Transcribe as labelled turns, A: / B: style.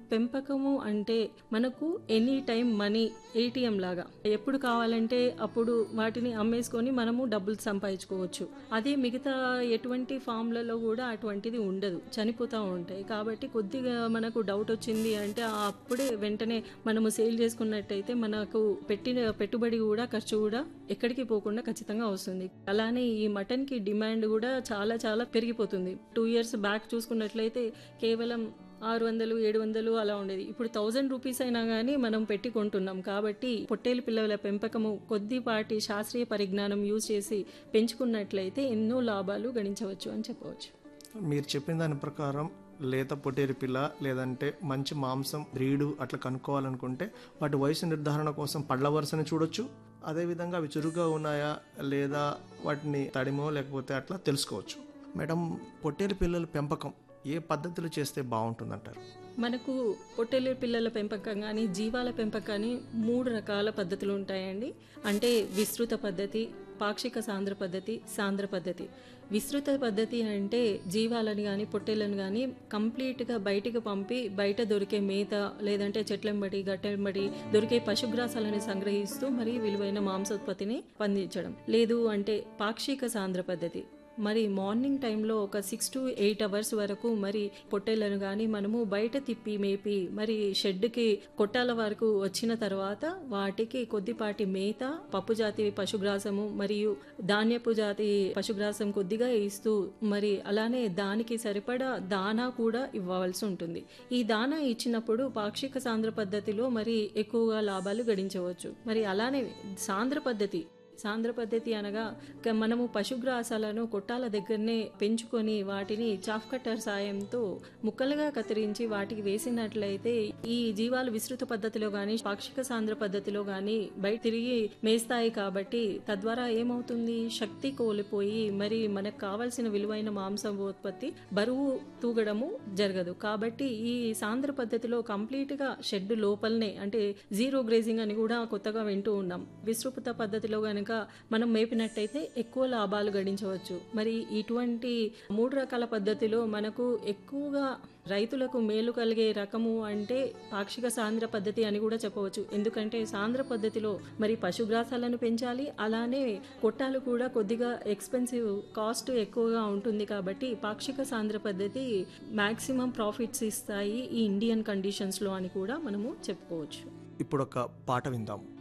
A: పెంపకము అంటే మనకు any time money ATM లాగా ఎప్పుడు కావాలంటే అప్పుడు వాటిని అమ్మేసుకొని మనము డబ్బులు సంపాదించుకోవచ్చు అదే మిగతా ఎటువంటి ఫామ్లలో కూడా అటువంటిది ఉండదు చనిపోతూ ఉంటాయి కాబట్టి కొద్దిగా మనకు డౌట్ వచ్చింది అంటే ఆ అప్పుడే వెంటనే మనము సేల్ చేసుకున్నట్టయితే మనకు పెట్టిన పెట్టుబడి కూడా ఖర్చు కూడా ఎక్కడికి పోకుండా ఖచ్చితంగా వస్తుంది అలానే ఈ మటన్ కి డిమాండ్ కూడా చాలా చాలా పెరిగిపోతుంది టూ ఇయర్స్ బ్యాక్ చూసుకున్నట్లయితే కేవలం ఆరు వందలు ఏడు వందలు అలా ఉండేది ఇప్పుడు థౌజండ్ రూపీస్ అయినా కానీ మనం పెట్టి కొంటున్నాం కాబట్టి పొట్టేలు పిల్లల పెంపకము కొద్దిపాటి శాస్త్రీయ పరిజ్ఞానం యూజ్ చేసి పెంచుకున్నట్లయితే ఎన్నో లాభాలు గణించవచ్చు అని చెప్పవచ్చు
B: మీరు చెప్పిన దాని ప్రకారం లేత పొట్టేరు పిల్ల లేదంటే మంచి మాంసం బ్రీడు అట్లా కనుక్కోవాలనుకుంటే వాటి వయసు నిర్ధారణ కోసం పళ్ళ వరుసని చూడొచ్చు అదేవిధంగా అవి చురుగ్గా ఉన్నాయా లేదా వాటిని తడిమో లేకపోతే అట్లా తెలుసుకోవచ్చు మేడం పొట్టేలు పిల్లల పెంపకం ఏ పద్ధతిలో చేస్తే బాగుంటుందంటారు
A: మనకు పొట్టేలు పిల్లల పెంపకం కానీ జీవాల పెంపకం కానీ మూడు రకాల పద్ధతులు ఉంటాయండి అంటే విస్తృత పద్ధతి పాక్షిక సాంద్ర పద్ధతి సాంద్ర పద్ధతి విస్తృత పద్ధతి అంటే జీవాలను కానీ పొట్టేలను కానీ కంప్లీట్గా బయటికి పంపి బయట దొరికే మేత లేదంటే చెట్లెంబడి గట్టెంబడి దొరికే పశుగ్రాసాలను సంగ్రహిస్తూ మరి విలువైన మాంసోత్పత్తిని పండించడం లేదు అంటే పాక్షిక సాంద్ర పద్ధతి మరి మార్నింగ్ టైంలో ఒక సిక్స్ టు ఎయిట్ అవర్స్ వరకు మరి పొట్టేళ్లను కానీ మనము బయట తిప్పి మేపి మరి షెడ్కి కొట్టాల వరకు వచ్చిన తర్వాత వాటికి కొద్దిపాటి మేత పప్పు జాతి పశుగ్రాసము మరియు ధాన్యపు జాతి పశుగ్రాసం కొద్దిగా ఇస్తూ మరి అలానే దానికి సరిపడా దానా కూడా ఇవ్వవలసి ఉంటుంది ఈ దానా ఇచ్చినప్పుడు పాక్షిక సాంద్ర పద్ధతిలో మరి ఎక్కువగా లాభాలు గడించవచ్చు మరి అలానే సాంద్ర పద్ధతి సాంద్ర పద్ధతి అనగా క- మనము పశుగ్రాసాలను కొట్టాల దగ్గరనే పెంచుకొని వాటిని చాఫ్ కట్టర్ సాయంతో ముక్కలుగా కత్తిరించి వాటికి వేసినట్లయితే ఈ జీవాలు విస్తృత పద్ధతిలో కానీ పాక్షిక సాంద్ర పద్ధతిలో కానీ బయట తిరిగి మేస్తాయి కాబట్టి తద్వారా ఏమవుతుంది శక్తి కోల్పోయి మరి మనకు కావాల్సిన విలువైన మాంసం ఉత్పత్తి బరువు తూగడము జరగదు కాబట్టి ఈ సాంద్ర పద్ధతిలో కంప్లీట్ గా షెడ్ లోపలనే అంటే జీరో గ్రేజింగ్ అని కూడా కొత్తగా వింటూ ఉన్నాం విస్తృత పద్ధతిలో గనుక మనం మేపినట్టయితే ఎక్కువ లాభాలు గడించవచ్చు మరి ఇటువంటి మూడు రకాల పద్ధతిలో మనకు ఎక్కువగా రైతులకు మేలు కలిగే రకము అంటే పాక్షిక సాంద్ర పద్ధతి అని కూడా చెప్పవచ్చు ఎందుకంటే సాంద్ర పద్ధతిలో మరి పశుగ్రాసాలను పెంచాలి అలానే కొట్టాలు కూడా కొద్దిగా ఎక్స్పెన్సివ్ కాస్ట్ ఎక్కువగా ఉంటుంది కాబట్టి పాక్షిక సాంద్ర పద్ధతి మాక్సిమం ప్రాఫిట్స్ ఇస్తాయి ఈ ఇండియన్ కండిషన్స్లో అని కూడా మనము చెప్పుకోవచ్చు
B: ఇప్పుడు ఒక పాట విందాం